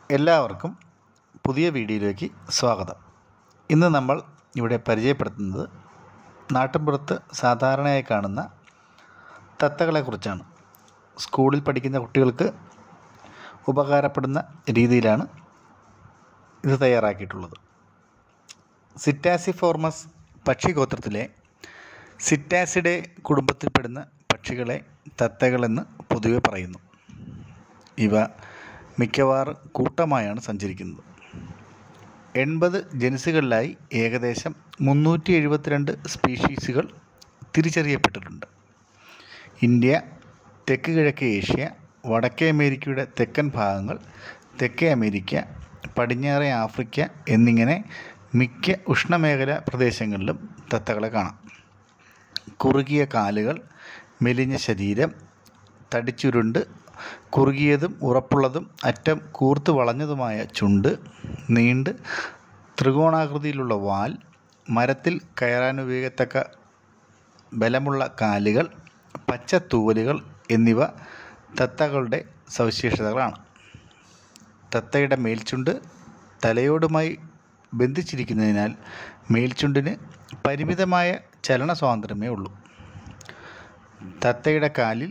എല്ലാവർക്കും പുതിയ വീഡിയോയിലേക്ക് സ്വാഗതം ഇന്ന് നമ്മൾ ഇവിടെ പരിചയപ്പെടുത്തുന്നത് നാട്ടിൻപുറത്ത് സാധാരണയായി കാണുന്ന തത്തകളെക്കുറിച്ചാണ് സ്കൂളിൽ പഠിക്കുന്ന കുട്ടികൾക്ക് ഉപകാരപ്പെടുന്ന രീതിയിലാണ് ഇത് തയ്യാറാക്കിയിട്ടുള്ളത് സിറ്റാസിഫോർമസ് പക്ഷിഗോത്രത്തിലെ സിറ്റാസിഡെ കുടുംബത്തിൽപ്പെടുന്ന പക്ഷികളെ തത്തകളെന്ന് പൊതുവെ പറയുന്നു ഇവ മിക്കവാറും കൂട്ടമായാണ് സഞ്ചരിക്കുന്നത് എൺപത് ജനുസുകളിലായി ഏകദേശം മുന്നൂറ്റി എഴുപത്തിരണ്ട് സ്പീഷീസുകൾ തിരിച്ചറിയപ്പെട്ടിട്ടുണ്ട് ഇന്ത്യ തെക്ക് കിഴക്കേ ഏഷ്യ വടക്കേ അമേരിക്കയുടെ തെക്കൻ ഭാഗങ്ങൾ തെക്കേ അമേരിക്ക പടിഞ്ഞാറേ ആഫ്രിക്ക എന്നിങ്ങനെ മിക്ക ഉഷ്ണമേഖല പ്രദേശങ്ങളിലും തത്തകളെ കാണാം കുറുകിയ കാലുകൾ മെലിഞ്ഞ ശരീരം തടിച്ചുരുണ്ട് കുറുകിയതും ഉറപ്പുള്ളതും അറ്റം കൂർത്ത് വളഞ്ഞതുമായ ചുണ്ട് നീണ്ട് ത്രികോണാകൃതിയിലുള്ള വാൽ മരത്തിൽ കയറാനുപയോഗിക്കത്തക്ക ബലമുള്ള കാലുകൾ പച്ച തൂവലുകൾ എന്നിവ തത്തകളുടെ സവിശേഷതകളാണ് തത്തയുടെ മേൽചുണ്ട് തലയോടുമായി ബന്ധിച്ചിരിക്കുന്നതിനാൽ മേൽചുണ്ടിന് പരിമിതമായ ചലന സ്വാതന്ത്ര്യമേ ഉള്ളൂ തത്തയുടെ കാലിൽ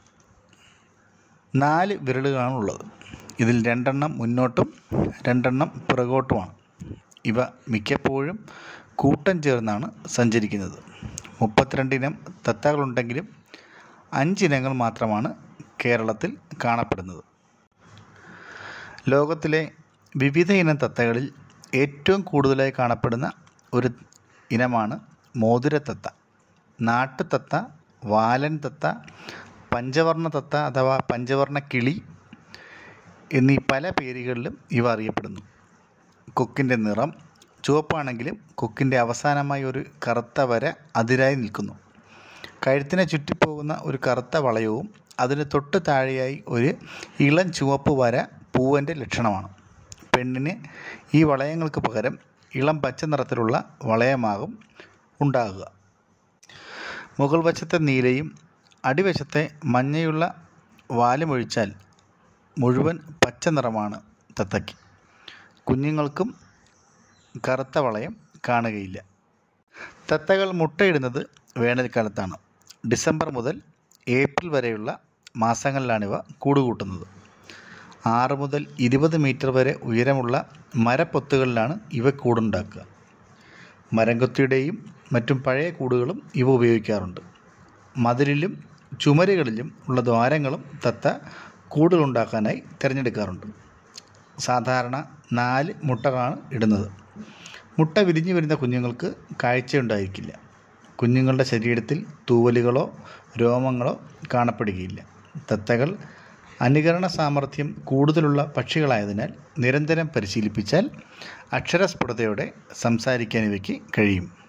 നാല് വിരലുകളാണ് ഉള്ളത് ഇതിൽ രണ്ടെണ്ണം മുന്നോട്ടും രണ്ടെണ്ണം പിറകോട്ടുമാണ് ഇവ മിക്കപ്പോഴും കൂട്ടം ചേർന്നാണ് സഞ്ചരിക്കുന്നത് മുപ്പത്തിരണ്ട് ഇനം തത്തകളുണ്ടെങ്കിലും അഞ്ചിനങ്ങൾ മാത്രമാണ് കേരളത്തിൽ കാണപ്പെടുന്നത് ലോകത്തിലെ വിവിധ ഇനം തത്തകളിൽ ഏറ്റവും കൂടുതലായി കാണപ്പെടുന്ന ഒരു ഇനമാണ് മോതിരത്തത്ത നാട്ടുതത്ത വാലൻ തത്ത പഞ്ചവർണ്ണ തത്ത അഥവാ പഞ്ചവർണ്ണ കിളി എന്നീ പല പേരുകളിലും ഇവ അറിയപ്പെടുന്നു കൊക്കിൻ്റെ നിറം ചുവപ്പാണെങ്കിലും കൊക്കിൻ്റെ അവസാനമായി ഒരു കറുത്ത വര അതിരായി നിൽക്കുന്നു കഴുത്തിനെ ചുറ്റിപ്പോകുന്ന ഒരു കറുത്ത വളയവും അതിന് തൊട്ട് താഴെയായി ഒരു ഇളം ചുവപ്പ് വര പൂവൻ്റെ ലക്ഷണമാണ് പെണ്ണിന് ഈ വളയങ്ങൾക്ക് പകരം ഇളം പച്ച നിറത്തിലുള്ള വളയമാകും ഉണ്ടാകുക മുകൾ വശത്തെ നീലയും അടിവശത്തെ മഞ്ഞയുള്ള വാലുമൊഴിച്ചാൽ മുഴുവൻ പച്ച നിറമാണ് തത്തയ്ക്ക് കുഞ്ഞുങ്ങൾക്കും കറുത്ത വളയം കാണുകയില്ല തത്തകൾ മുട്ടയിടുന്നത് വേനൽക്കാലത്താണ് ഡിസംബർ മുതൽ ഏപ്രിൽ വരെയുള്ള മാസങ്ങളിലാണിവ കൂടുകൂട്ടുന്നത് ആറ് മുതൽ ഇരുപത് മീറ്റർ വരെ ഉയരമുള്ള മരപ്പൊത്തുകളിലാണ് ഇവ കൂടുണ്ടാക്കുക മരംകൊത്തിയുടെയും മറ്റും പഴയ കൂടുകളും ഇവ ഉപയോഗിക്കാറുണ്ട് മതിലിലും ചുമരുകളിലും ഉള്ള ദ്വാരങ്ങളും തത്ത കൂടുകളുണ്ടാക്കാനായി തിരഞ്ഞെടുക്കാറുണ്ട് സാധാരണ നാല് മുട്ടകളാണ് ഇടുന്നത് മുട്ട വിരിഞ്ഞു വരുന്ന കുഞ്ഞുങ്ങൾക്ക് കാഴ്ചയുണ്ടായിരിക്കില്ല കുഞ്ഞുങ്ങളുടെ ശരീരത്തിൽ തൂവലുകളോ രോമങ്ങളോ കാണപ്പെടുകയില്ല തത്തകൾ അനുകരണ സാമർഥ്യം കൂടുതലുള്ള പക്ഷികളായതിനാൽ നിരന്തരം പരിശീലിപ്പിച്ചാൽ അക്ഷരസ്ഫുടതയോടെ സംസാരിക്കാൻ ഇവയ്ക്ക് കഴിയും